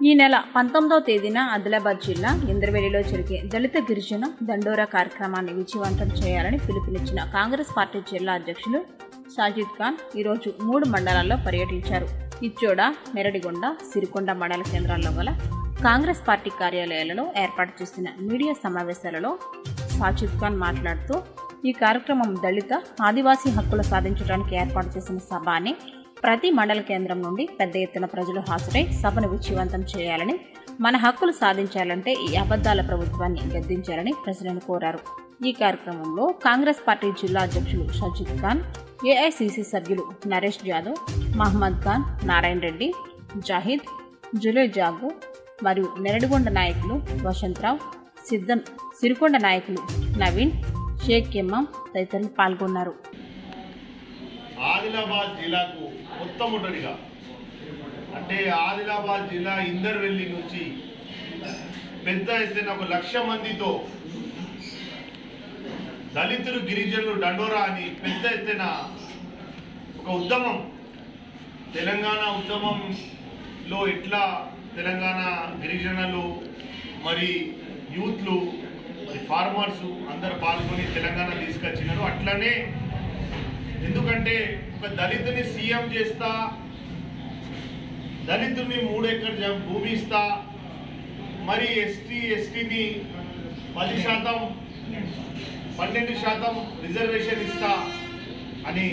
ఈ నెల పంతొమ్మిదవ తేదీన ఆదిలాబాద్ జిల్లా ఇంద్రవెల్లిలో జరిగే దళిత గిరిజన దండోరా కార్యక్రమాన్ని విజయవంతం చేయాలని పిలుపునిచ్చిన కాంగ్రెస్ పార్టీ జిల్లా అధ్యక్షులు సాజిద్ ఖాన్ ఈరోజు మూడు మండలాల్లో పర్యటించారు ఇచ్చోడ నెరడిగొండ సిరికొండ మండల కేంద్రాల్లో గల కాంగ్రెస్ పార్టీ కార్యాలయాలలో ఏర్పాటు చేసిన మీడియా సమావేశాలలో సాజిద్ ఖాన్ మాట్లాడుతూ ఈ కార్యక్రమం దళిత ఆదివాసీ హక్కులు సాధించడానికి ఏర్పాటు చేసిన సభ అని ప్రతి మండల కేంద్రం నుండి పెద్ద ఎత్తున ప్రజలు హాజరై సభను విజయవంతం చేయాలని మన హక్కులు సాధించాలంటే ఈ అబద్ధాల ప్రభుత్వాన్ని గద్దించాలని ప్రజలను కోరారు ఈ కార్యక్రమంలో కాంగ్రెస్ పార్టీ జిల్లా అధ్యక్షులు షజీద్ ఖాన్ ఏఐసిసి సభ్యులు నరేష్ యాదవ్ మహమ్మద్ ఖాన్ నారాయణ రెడ్డి జాహిద్ జులే జాగు మరియు నెరడిగొండ నాయకులు వసంతరావు సిద్ధం సిరికొండ నాయకులు నవీన్ షేక్ కెమ్మం తదితరులు పాల్గొన్నారు ఆదిలాబాద్ జిల్లాకు మొట్టమొదటిగా అంటే ఆదిలాబాద్ జిల్లా ఇందర్వెల్లి నుంచి పెద్ద ఎత్తున ఒక లక్ష మందితో దళితులు గిరిజనులు దండోరా అని పెద్ద ఎత్తున ఒక ఉద్యమం తెలంగాణ ఉద్యమంలో ఎట్లా తెలంగాణ గిరిజనులు మరి యూత్లు మరి ఫార్మర్స్ అందరు పాల్గొని తెలంగాణ తీసుకొచ్చినారు అట్లనే ఎందుకంటే ఒక దళితుని సీఎం చేస్తా దళితుని మూడు ఎకర్ జ- భూమి ఇస్తా మరి ఎస్టీ ఎస్టీని పది శాతం పన్నెండు శాతం రిజర్వేషన్ ఇస్తా అని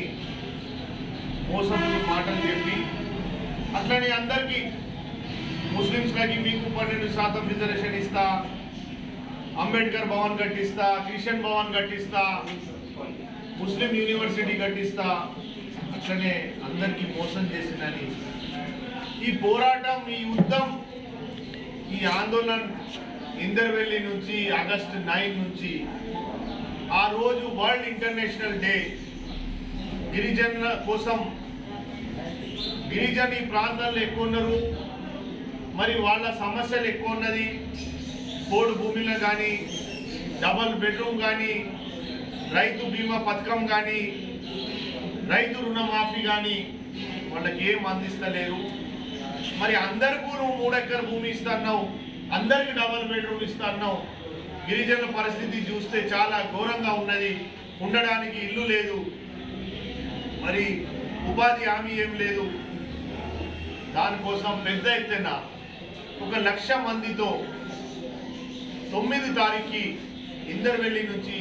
మోసం మాటలు చెప్పి అట్లనే అందరికీ ముస్లిమ్స్లకి మీకు పన్నెండు శాతం రిజర్వేషన్ ఇస్తా అంబేద్కర్ భవన్ కట్టిస్తా క్రిస్టియన్ భవన్ కట్టిస్తా ముస్లిం యూనివర్సిటీ కట్టిస్తా అట్లనే అందరికీ మోసం చేసిందని ఈ పోరాటం ఈ యుద్ధం ఈ ఆందోళన ఇందర్వెల్లి నుంచి ఆగస్టు నైన్ నుంచి ఆ రోజు వరల్డ్ ఇంటర్నేషనల్ డే గిరిజనుల కోసం గిరిజన ఈ ప్రాంతాల్లో ఎక్కువ ఉన్నారు మరి వాళ్ళ సమస్యలు ఎక్కువ ఉన్నది పోడు భూమిలో కానీ డబల్ బెడ్రూమ్ కానీ రైతు బీమా పథకం కానీ రైతు రుణమాఫీ కానీ వాళ్ళకి ఏం అందిస్తలేరు మరి అందరికీ నువ్వు మూడెక్కర భూమి ఇస్తున్నావు అందరికి డబల్ బెడ్రూమ్ ఇస్తున్నావు గిరిజనుల పరిస్థితి చూస్తే చాలా ఘోరంగా ఉన్నది ఉండడానికి ఇల్లు లేదు మరి ఉపాధి హామీ ఏం లేదు దానికోసం పెద్ద ఎత్తున ఒక లక్ష మందితో తొమ్మిది తారీఖుకి ఇందర్వెల్లి నుంచి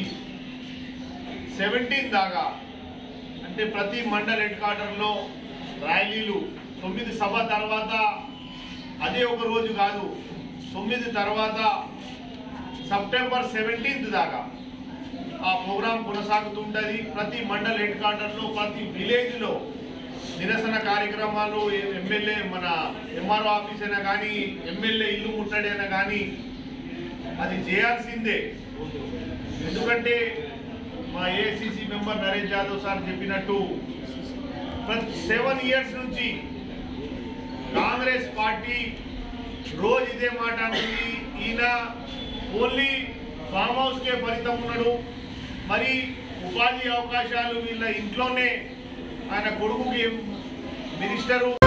సెవెంటీన్ దాకా అంటే ప్రతి మండల్ హెడ్ క్వార్టర్లో ర్యాలీలు తొమ్మిది సభ తర్వాత అదే ఒక రోజు కాదు తొమ్మిది తర్వాత సెప్టెంబర్ సెవెంటీన్త్ దాకా ఆ ప్రోగ్రాం కొనసాగుతుంటుంది ప్రతి మండల్ హెడ్ క్వార్టర్లో ప్రతి విలేజ్లో నిరసన కార్యక్రమాలు ఎమ్మెల్యే మన ఎంఆర్ఓ ఆఫీస్ అయినా కానీ ఎమ్మెల్యే ఇల్లు ముట్టడి అయినా కానీ అది చేయాల్సిందే ఎందుకంటే మా AICC member Naresh Yadav sir చెప్పినట్టు ప్రతి సెవెన్ ఇయర్స్ నుంచి కాంగ్రెస్ పార్టీ రోజు ఇదే మాట అంటుంది ఈయన ఓన్లీ ఫామ్ హౌస్కే పరితం ఉన్నాడు మరి ఉపాధి అవకాశాలు వీళ్ళ ఇంట్లోనే ఆయన కొడుకుకి మినిస్టరు